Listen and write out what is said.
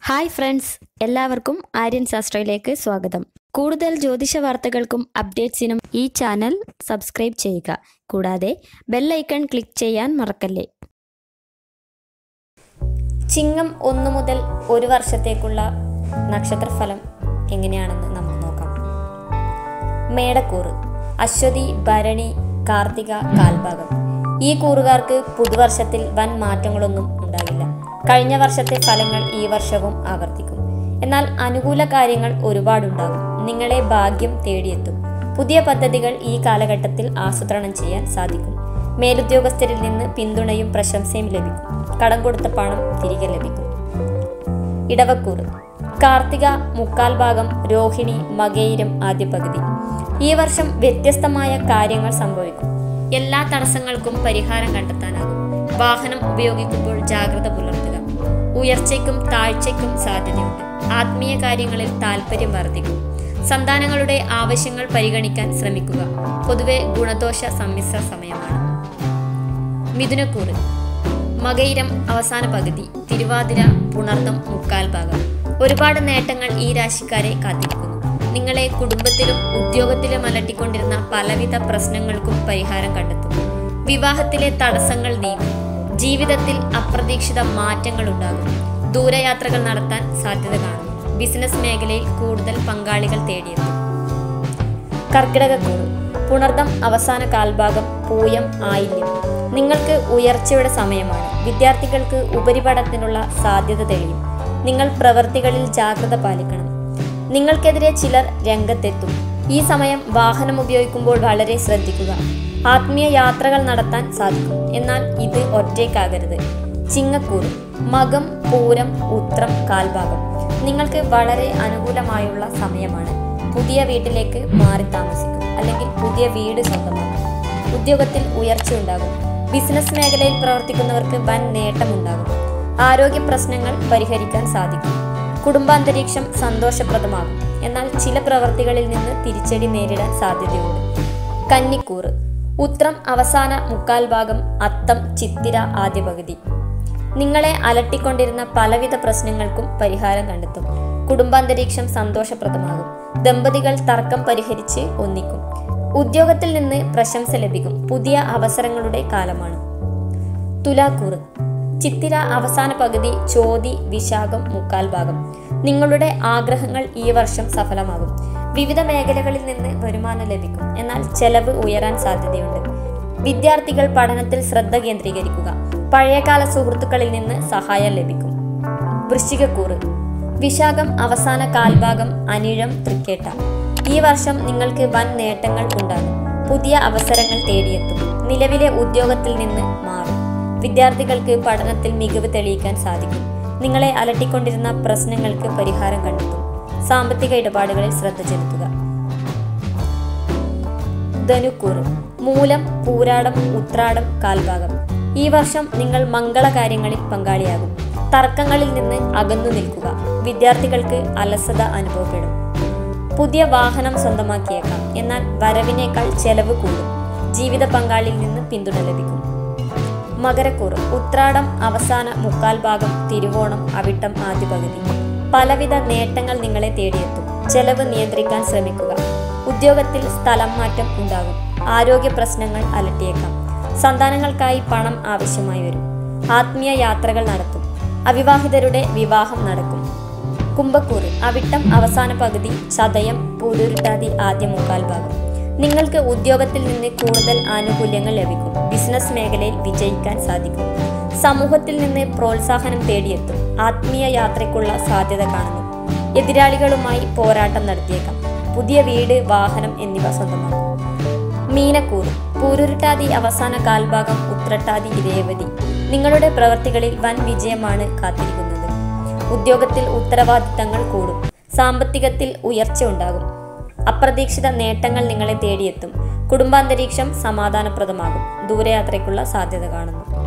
hi friends എല്ലാവർക്കും ആര്യൻ ശാസ്ത്രയിലേക്ക് സ്വാഗതം കൂടുതൽ ജ്യോതിഷ വാർത്തകൾക്കും അപ്ഡേറ്റ്സിനും ഈ ചാനൽ സബ്സ്ക്രൈബ് ചെയ്യുക കൂടാതെ ബെല്ലൈക്കൺ ക്ലിക്ക് ചെയ്യാൻ മറക്കല്ലേ ചിങ്ങം ഒന്ന് മുതൽ ഒരു വർഷത്തേക്കുള്ള നക്ഷത്രഫലം എങ്ങനെയാണെന്ന് നമുക്ക് നോക്കാം മേടക്കൂറ് അശ്വതി ഭരണി കാർത്തിക കാൽഭാഗം ഈ കൂറുകാർക്ക് പുതുവർഷത്തിൽ വൻ മാറ്റങ്ങളൊന്നും ഉണ്ടാകില്ല കഴിഞ്ഞ വർഷത്തെ ഫലങ്ങൾ ഈ വർഷവും ആവർത്തിക്കും എന്നാൽ അനുകൂല കാര്യങ്ങൾ ഒരുപാടുണ്ടാകും നിങ്ങളെ ഭാഗ്യം തേടിയെത്തും പുതിയ പദ്ധതികൾ ഈ കാലഘട്ടത്തിൽ ആസൂത്രണം ചെയ്യാൻ സാധിക്കും മേലുദ്യോഗസ്ഥരിൽ നിന്ന് പിന്തുണയും പ്രശംസയും ലഭിക്കും കടം കൊടുത്ത പണം തിരികെ ലഭിക്കും ഇടവക്കൂറ് കാർത്തിക മുക്കാൽ ഭാഗം രോഹിണി മകയിരം ആദ്യ പകുതി ഈ വർഷം വ്യത്യസ്തമായ കാര്യങ്ങൾ സംഭവിക്കും എല്ലാ തടസ്സങ്ങൾക്കും പരിഹാരം കണ്ടെത്താനാകും വാഹനം ഉപയോഗിക്കുമ്പോൾ ജാഗ്രത പുലർത്തുക ഉയർച്ചയ്ക്കും താഴ്ചയ്ക്കും സാധ്യതയുണ്ട് ആത്മീയ കാര്യങ്ങളിൽ താല്പര്യം വർദ്ധിക്കും സന്താനങ്ങളുടെ ആവശ്യങ്ങൾ പരിഗണിക്കാൻ ശ്രമിക്കുക പൊതുവെ ഗുണദോഷ സമ്മിശ്ര സമയമാണ് മിഥുനക്കൂറ് മകയിരം അവസാന പകുതി തിരുവാതിര പുണർദം മുക്കാൽ ഭാഗം ഒരുപാട് നേട്ടങ്ങൾ ഈ രാശിക്കാരെ കാത്തിരിക്കുന്നു നിങ്ങളെ കുടുംബത്തിലും ഉദ്യോഗത്തിലും അലട്ടിക്കൊണ്ടിരുന്ന പലവിധ പ്രശ്നങ്ങൾക്കും പരിഹാരം കണ്ടെത്തും വിവാഹത്തിലെ തടസ്സങ്ങൾ നീങ്ങും ജീവിതത്തിൽ അപ്രതീക്ഷിത മാറ്റങ്ങൾ ഉണ്ടാകും ദൂരയാത്രകൾ നടത്താൻ സാധ്യത കാണുന്നു ബിസിനസ് മേഖലയിൽ കൂടുതൽ പങ്കാളികൾ തേടിയെത്തും കർക്കിടകക്കൂറ് പുണർദം അവസാന കാൽഭാഗം പൂയം ആയില്യം നിങ്ങൾക്ക് ഉയർച്ചയുടെ സമയമാണ് വിദ്യാർത്ഥികൾക്ക് ഉപരിപഠനത്തിനുള്ള സാധ്യത തെളിയും നിങ്ങൾ പ്രവൃത്തികളിൽ ജാഗ്രത പാലിക്കണം നിങ്ങൾക്കെതിരെ ചിലർ രംഗത്തെത്തും ഈ സമയം വാഹനം ഉപയോഗിക്കുമ്പോൾ വളരെ ശ്രദ്ധിക്കുക ആത്മീയ യാത്രകൾ നടത്താൻ സാധിക്കും എന്നാൽ ഇത് ഒറ്റയ്ക്കാകരുത് ചിങ്ങക്കൂറ് മകം പൂരം ഉത്രം കാൽഭാഗം നിങ്ങൾക്ക് വളരെ അനുകൂലമായുള്ള സമയമാണ് പുതിയ വീട്ടിലേക്ക് മാറി താമസിക്കും അല്ലെങ്കിൽ പുതിയ വീട് സ്വന്തമാക്കും ഉദ്യോഗത്തിൽ ഉയർച്ചയുണ്ടാകും ബിസിനസ് മേഖലയിൽ പ്രവർത്തിക്കുന്നവർക്ക് വൻ നേട്ടമുണ്ടാകും ആരോഗ്യ പ്രശ്നങ്ങൾ പരിഹരിക്കാൻ സാധിക്കും കുടുംബാന്തരീക്ഷം സന്തോഷപ്രദമാകും എന്നാൽ ചില പ്രവർത്തികളിൽ നിന്ന് തിരിച്ചടി നേരിടാൻ സാധ്യതയുണ്ട് കന്നിക്കൂറ് ഉത്രം അവസാന മുക്കാൽ ഭാഗം അത്തം ചിത്തിര ആദ്യ പകുതി നിങ്ങളെ അലട്ടിക്കൊണ്ടിരുന്ന പലവിധ പ്രശ്നങ്ങൾക്കും പരിഹാരം കണ്ടെത്തും കുടുംബാന്തരീക്ഷം സന്തോഷപ്രദമാകും ദമ്പതികൾ തർക്കം പരിഹരിച്ച് ഒന്നിക്കും ഉദ്യോഗത്തിൽ നിന്ന് പ്രശംസ ലഭിക്കും പുതിയ അവസരങ്ങളുടെ കാലമാണ് തുലാക്കൂറ് ചിത്തിര അവസാന പകുതി ചോതി വിശാഖം മുക്കാൽ ഭാഗം നിങ്ങളുടെ ആഗ്രഹങ്ങൾ ഈ വർഷം സഫലമാകും വിവിധ മേഖലകളിൽ നിന്ന് വരുമാനം ലഭിക്കും എന്നാൽ ചെലവ് ഉയരാൻ സാധ്യതയുണ്ട് വിദ്യാർത്ഥികൾ പഠനത്തിൽ ശ്രദ്ധ കേന്ദ്രീകരിക്കുക പഴയകാല സുഹൃത്തുക്കളിൽ നിന്ന് സഹായം ലഭിക്കും വൃശ്ചികക്കൂറ് വിശാഖം അവസാന കാൽഭാഗം അനിഴം തൃക്കേട്ട ഈ വർഷം നിങ്ങൾക്ക് വൻ നേട്ടങ്ങൾ ഉണ്ടാകും പുതിയ അവസരങ്ങൾ തേടിയെത്തും നിലവിലെ ഉദ്യോഗത്തിൽ നിന്ന് മാറും വിദ്യാർത്ഥികൾക്ക് പഠനത്തിൽ മികവ് തെളിയിക്കാൻ സാധിക്കും നിങ്ങളെ അലട്ടിക്കൊണ്ടിരുന്ന പ്രശ്നങ്ങൾക്ക് പരിഹാരം കണ്ടെത്തും സാമ്പത്തിക ഇടപാടുകളിൽ ശ്രദ്ധ ചെലുത്തുക ധനുക്കൂറ് മൂലം പൂരാടം ഉത്രാടം കാൽഭാഗം ഈ വർഷം നിങ്ങൾ മംഗളകാര്യങ്ങളിൽ പങ്കാളിയാകും തർക്കങ്ങളിൽ നിന്ന് അകന്നു നിൽക്കുക വിദ്യാർത്ഥികൾക്ക് അലസത അനുഭവപ്പെടും പുതിയ വാഹനം സ്വന്തമാക്കിയേക്കാം എന്നാൽ വരവിനേക്കാൾ ചെലവ് കൂടും ജീവിത പങ്കാളിയിൽ നിന്ന് പിന്തുണ ലഭിക്കും മകരക്കൂറ് ഉത്രാടം അവസാന മുക്കാൽ ഭാഗം തിരുവോണം അവിട്ടം ആദ്യ പകുതി പലവിധ നേട്ടങ്ങൾ നിങ്ങളെ തേടിയെത്തും ചെലവ് നിയന്ത്രിക്കാൻ ശ്രമിക്കുക ഉദ്യോഗത്തിൽ സ്ഥലം മാറ്റം ഉണ്ടാകും ആരോഗ്യ പ്രശ്നങ്ങൾ അലട്ടിയേക്കാം സന്താനങ്ങൾക്കായി പണം ആവശ്യമായി വരും ആത്മീയ യാത്രകൾ നടത്തും അവിവാഹിതരുടെ വിവാഹം നടക്കും കുംഭക്കൂറ് അവിട്ടം അവസാന പകുതി ചതയം പൂരുരുട്ടാതി ആദ്യ മുക്കാൽ ഭാഗം നിങ്ങൾക്ക് ഉദ്യോഗത്തിൽ നിന്ന് കൂടുതൽ ആനുകൂല്യങ്ങൾ ലഭിക്കും ബിസിനസ് മേഖലയിൽ വിജയിക്കാൻ സാധിക്കും സമൂഹത്തിൽ നിന്ന് പ്രോത്സാഹനം തേടിയെത്തും ആത്മീയ യാത്രയ്ക്കുള്ള സാധ്യത കാണുന്നു എതിരാളികളുമായി പോരാട്ടം നടത്തിയേക്കാം പുതിയ വീട് വാഹനം എന്നിവ സ്വന്തമാക്കും മീനക്കൂറ് പൂരുരുട്ടാതി അവസാന കാൽഭാഗം ഉത്രട്ടാതി രേവതി നിങ്ങളുടെ പ്രവർത്തികളിൽ വൻ വിജയമാണ് കാത്തിരിക്കുന്നത് ഉദ്യോഗത്തിൽ ഉത്തരവാദിത്തങ്ങൾ കൂടും സാമ്പത്തികത്തിൽ ഉയർച്ച ഉണ്ടാകും അപ്രതീക്ഷിത നേട്ടങ്ങൾ നിങ്ങളെ തേടിയെത്തും കുടുംബാന്തരീക്ഷം സമാധാനപ്രദമാകും ദൂരയാത്രയ്ക്കുള്ള സാധ്യത കാണുന്നു